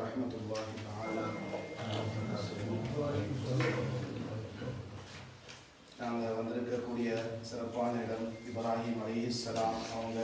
ورحمة الله تعالى நாங்கள் வந்திருக்கக்கூடிய சிறப்பான இடம் இப்ராஹிம் அலிஹிஸ்ஸலாம் அவங்க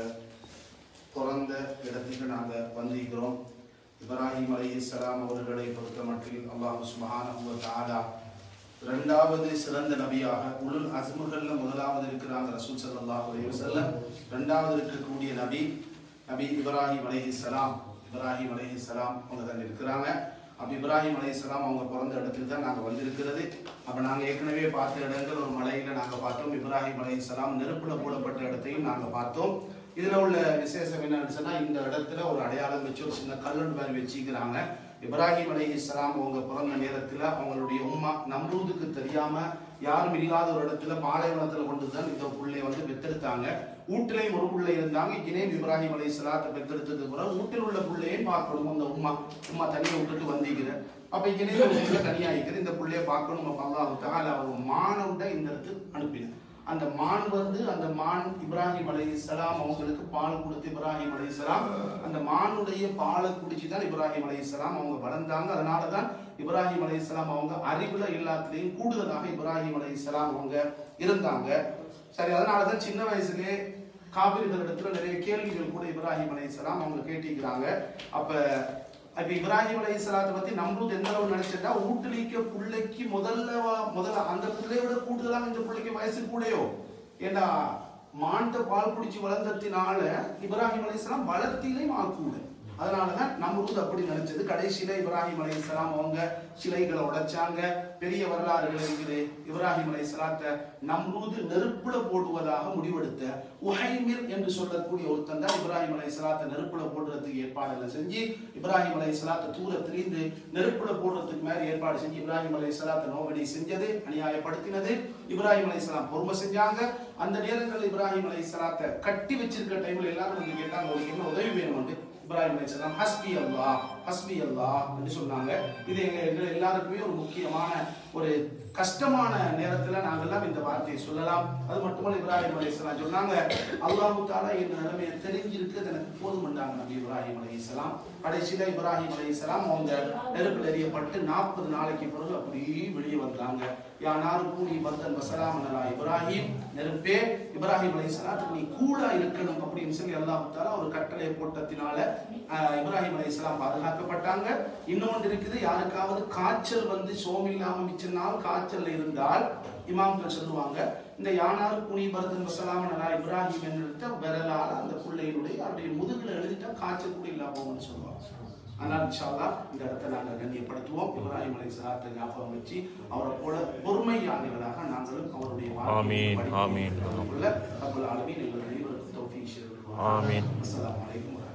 பிறந்த இடத்துக்கு நாங்கள் வந்திருக்கிறோம் இப்ராஹிம் அலிஹிஸ்ஸலாம் அவர்களை பொறுத்த மட்டில் அல்லாஹ் சுப்ஹானஹு வ தஆலா இரண்டாவது சிறந்த நபியாக உலுல் அஸ்முகள்ல முதலாவது இருக்கிறாங்க ரசூல் ஸல்லல்லாஹு அலைஹி வஸல்லம் இரண்டாவது இருக்கக்கூடிய நபி நபி இப்ராஹிம் அலைஹிஸ்ஸலாம் இப்ராஹிம் அலைஹிஸ்ஸலாம் அவங்க தான் இருக்கிறாங்க அப்ப இப்ராஹிம் அலைஹிஸ்ஸலாம் அவங்க பிறந்த இடத்துக்கு தான் நாங்கள் வந்திருக்கிறது அப்ப நாங்க ஏற்கனவே பார்த்த இடங்கள் ஒரு மலையில நாங்க பார்த்தோம் இப்ராஹிம் அலைஹிஸ்ஸலாம் நெருப்புல போடப்பட்ட இடத்தையும் நாங்க பார்த்தோம் இதுல உள்ள விசேஷம் என்னன்னு சொன்னா இந்த இடத்துல ஒரு அடையாளம் வச்சு ஒரு சின்ன கல்லன் மாதிரி வச்சுக்கிறாங்க இப்ராஹிம் அலைஹிஸ்ஸலாம் அவங்க பிறந்த நேரத்துல அவங்களுடைய உம்மா நம்ரூதுக்கு தெரியாம யாரும் இல்லாத ஒரு இடத்துல பாலைவனத்துல கொண்டு தான் இந்த புள்ளைய வந்து பெத்தெடுத்தாங்க வீட்டிலையும் ஒரு புள்ளை இருந்தாங்க இங்கேயும் இப்ராஹிம் அலை சலாத்தை பெத்தெடுத்ததுக்கு பிறகு வீட்டில் உள்ள புள்ளையும் பார்க்கணும் அந்த உம்மா உம்மா தனியை விட்டுட்டு வந்திக்கிற அப்ப இங்கேயும் ஒரு புள்ள தனியா இருக்குது இந்த புள்ளைய பார்க்கணும் அப்ப அல்லாஹ் தஆலா அவங்க மானவுண்ட இந்த இடத்துக்கு அனுப்பினார் அந்த மான் வந்து அந்த மான் இப்ராஹிம் அலைஹிஸ்ஸலாம் அவங்களுக்கு பால் கொடுத்து இப்ராஹிம் அலைஹிஸ்ஸலாம் அந்த மானுடைய பாலை குடிச்சு தான் இப்ராஹிம் அலைஹிஸ்ஸலாம் அவங்க வளர்ந்தாங்க அதனால தான் இப்ராஹிம் அலைஹிஸ்ஸலாம் அவங்க அறிவுல எல்லாத்துலேயும் கூடுதலாக இப்ராஹிம் அலைஹிஸ்ஸலாம் அவங்க இருந்தாங்க சரி அதனால தான் சின்ன வயசுலயே காபிர்கள் இடத்துல நிறைய கேள்விகள் கூட இப்ராஹிம் அலைஹிஸ்ஸலாம் அவங்க கேட்டிருக்கிறாங்க அப்ப அப்ப இப்ராஹிம் அலைஹிஸ்ஸலாத்தை பத்தி நம்ரூத் எந்த அளவு நினைச்சிட்டா வீட்டுலிக்க பிள்ளைக்கு முதல்ல வா- முதல்ல அந்த பிள்ளையோட கூடுதலாக இந்த பிள்ளைக்கு வயசு கூடயோ ஏண்டா மான்ட்ட பால் குடிச்சு வளர்ந்ததினால இப்ராஹிம் அலைஹிஸ்ஸலாம் வளர்த்திலையும் ஆள் கூட அதனாலதான் நம்ரூத் அப்படி நினைச்சது கடைசியில இப்ராஹிம் அலைஹிஸ்ஸலாம் அவங்க சிலைகளை உடைச்சாங்க பெரிய வரலாறுகள் இருக்குது இப்ராஹிம் அலைஹிஸ்ஸலாத்தை நம்ரூத் நெருப்புல போடுவதாக முடிவெடுத்த உஹைமிர் என்று சொல்லக்கூடிய ஒருத்தன் தான் இப்ராஹிம் அலைஹிஸ்ஸலாத்தை நெருப்புல போடுறதுக்கு ஏற்பாடுகளை செஞ்சு இப்ராஹிம் அலைஹிஸ்ஸலாத்தை தூர திரிந்து நெருப்புல போடுறதுக்கு மேல ஏற்பாடு செஞ்சு இப்ராஹிம் அலைஹிஸ்ஸலாத்தை நோபடி செஞ்சது அநியாயப்படுத்தினது இப்ராஹிம் அலைஹிஸ்ஸலாம் பொறுமை செஞ்சாங்க அந்த நேரங்கள் இப்ராஹிம் அலைஹிஸ்ஸலாத்தை கட்டி வச்சிருக்க டைம்ல எல்லாரும் வந்து கேட்டாங்க உங்களுக்கு என்ன உதவி வேணும் இப்ராஹிம் அலைஹிஸ்ஸலாம் ஹஸ்பி அல்லாஹ் ஹஸ்பி அல்லாஹ் என்று சொன்னாங்க இது எங்க எங்க எல்லாருக்குமே ஒரு முக்கியமான ஒரு கஷ்டமான நேரத்துல நாங்கெல்லாம் இந்த வார்த்தையை சொல்லலாம் அது மட்டுமல்ல இப்ராஹிம் அலைஹிஸ்ஸலாம் சொன்னாங்க அல்லாஹ் தாலா என் நிலைமையை தெரிஞ்சிருக்கிறது எனக்கு போதும்ன்றாங்க நபி இப்ராஹிம் அலைஹிஸ்ஸலாம் கடைசியில இப்ராஹிம் அலைஹிஸ்ஸலாம் அவங்க நெருப்பில் எறியப்பட்டு நாற்பது நாளைக்கு பிறகு அப்படியே வெளியே வந்தாங்க யானாரு கூலி பத்தன் வசலாம் நலா இப்ராஹிம் நெருப்பே இப்ராஹிம் அலைஹிஸ்ஸலாத்துக்கு நீ கூலா இருக்கணும் அப்படின்னு சொல்லி அல்லாஹ் தாலா ஒரு கட்டளை போட்டத்தினால ஆஹ், இப்ராஹிம் அலைஹிஸ்ஸலாம் பாதுகாக்கப்பட்டாங்க இன்னொன்று இருக்குது யாருக்காவது காய்ச்சல் வந்து சோமில்லாம மிச்ச நாள் காய்ச்சல் இருந்தால் இமாம்கள் சொல்லுவாங்க இந்த யானார் குனி பரதன் வசலாம் நலா இப்ராஹிம் என்ற விரலால அந்த பிள்ளையினுடைய அவருடைய முதுகுல எழுதிட்டா காய்ச்சல் கூட இல்லாம போகும்னு சொல்லுவாங்க ஆனால் இன்ஷால்லா இந்த இடத்தை நாங்கள் கண்ணியப்படுத்துவோம் இப்ராஹிம் அலை சலாத்தை ஞாபகம் வச்சு அவரை போல பொறுமையானவர்களாக நாங்களும் அவருடைய ஆமீன், ஆமீன். உள்ள ரப்பல் ஆலமீன் எங்கள் அனைவருக்கும் தௌஃபீக் செய்து ஆமீன். அஸ்ஸலாமு அலைக்கும்